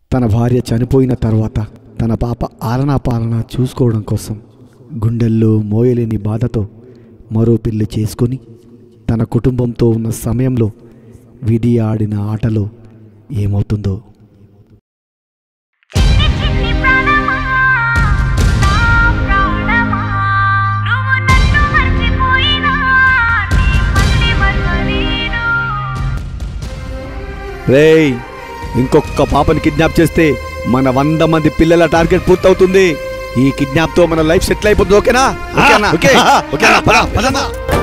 తన భార్య చనిపోయిన తర్వాత తన పాప ఆలనా పాలన చూసుకోవడం కోసం గుండెల్లో మోయలేని బాధతో మరో పెళ్లి చేసుకొని తన కుటుంబంతో ఉన్న సమయంలో విధి ఆడిన ఆటలో ఏమవుతుందో చిన్ని చిన్ని ప్రాణమా నా ప్రాణమా నువ్వు నన్ను మర్చిపోయినా నీ మళ్ళీ మరువలేను రేయ్ ఇంకొక పాపని కిడ్నాప్ చేస్తే మన వంద మంది పిల్లల టార్గెట్ పూర్తవుతుంది ఈ కిడ్నాప్ తో మన లైఫ్ సెటిల్ అయిపోతుంది ఓకేనా ఓకేనా ఓకే ఓకేనా పద, పదమ్మా.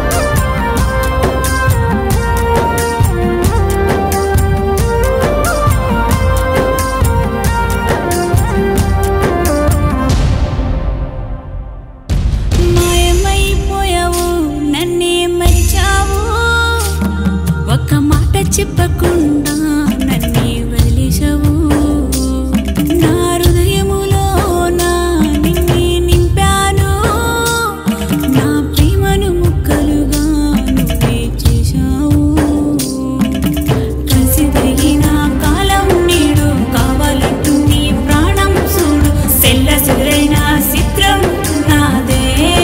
మాయమైపోయావు నన్నే మరిచావు ఒక్క మాట చెప్పకుండా నన్నే వదిలేశావు నా హృదయములో నా నిన్నే నింపాను నా ప్రేమను ముక్కలుగా నువ్వే చేశావు కలిసి తిరిగిన కాలం నీడు కావాలంటుంది ప్రాణం చూడు సెల్ల సురైన చిత్రం నాదే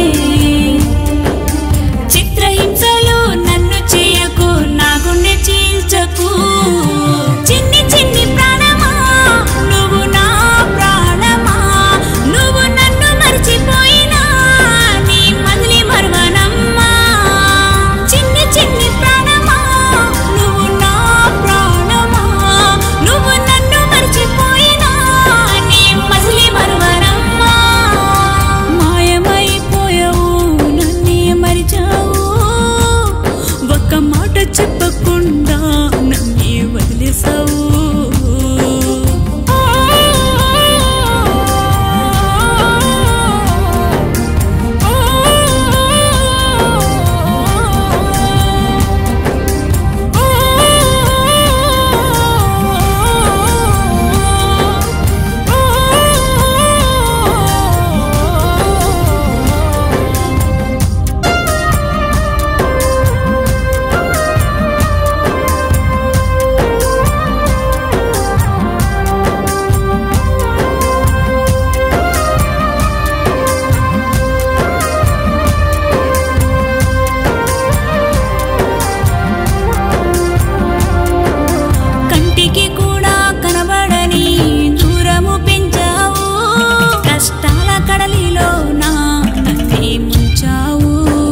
చిత్రహింసలు నన్ను చేయకు నా గుండె చీల్చకు చిన్ని చిన్ని ప్రాణమా నువ్వు నా ప్రాణమా నువ్వు నన్ను మర్చిపోయినా నీ మదిలి మరువనమ్మా చిన్ని చిన్ని ప్రాణమా నువ్వు నా ప్రాణమా నువ్వు నన్ను మర్చిపోయినా నీ మదిలి మరువనమ్మా మాయమైపోయావు నన్నే మరిచావు ఒక్క మాట చెప్పకుండా నన్నే వదిలేసావు కంటికి కూడా కనబడని దూరము పెంచావు కష్టాల కడలిలో నా నన్నే ముంచావు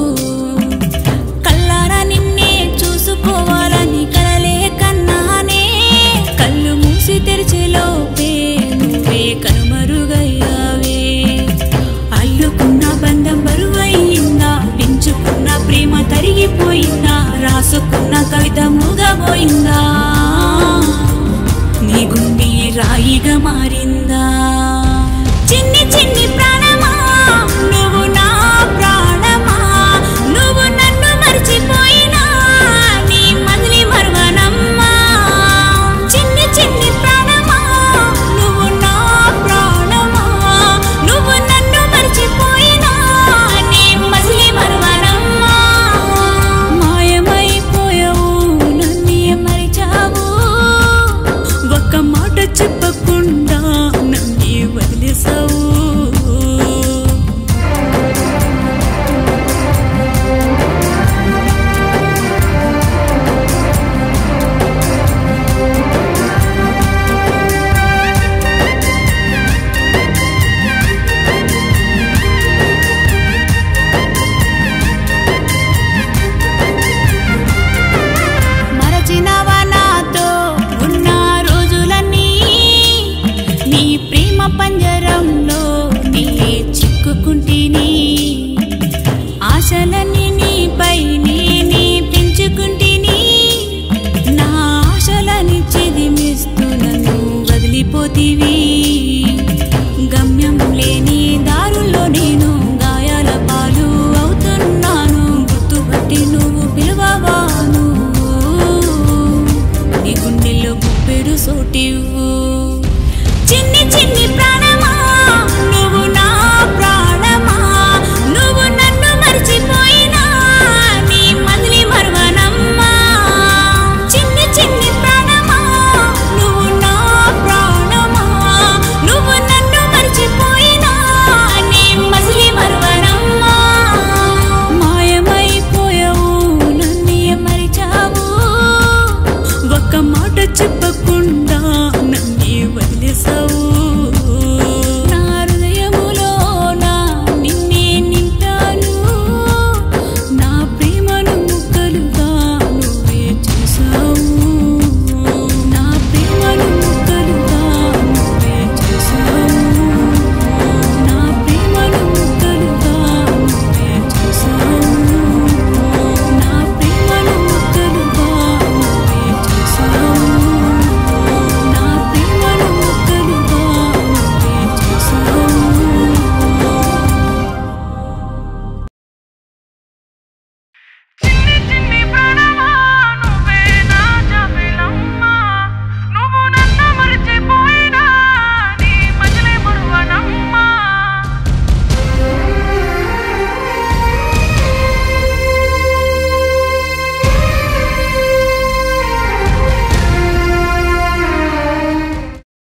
కల్లారా నిన్నే చూసుకోవాలని కలలే కన్నానే కళ్ళు మూసి తెరిచేలోపే నువ్వే కనుమరుగయ్యావే అల్లుకున్న బంధం బరువయిందా పెంచుకున్న ప్రేమ తరిగిపోయిందా రాసుకున్న కవిత మూగబోయిందా నీ గుండె రాయిగా మారిందా చిన్ని చిన్ని ప్రా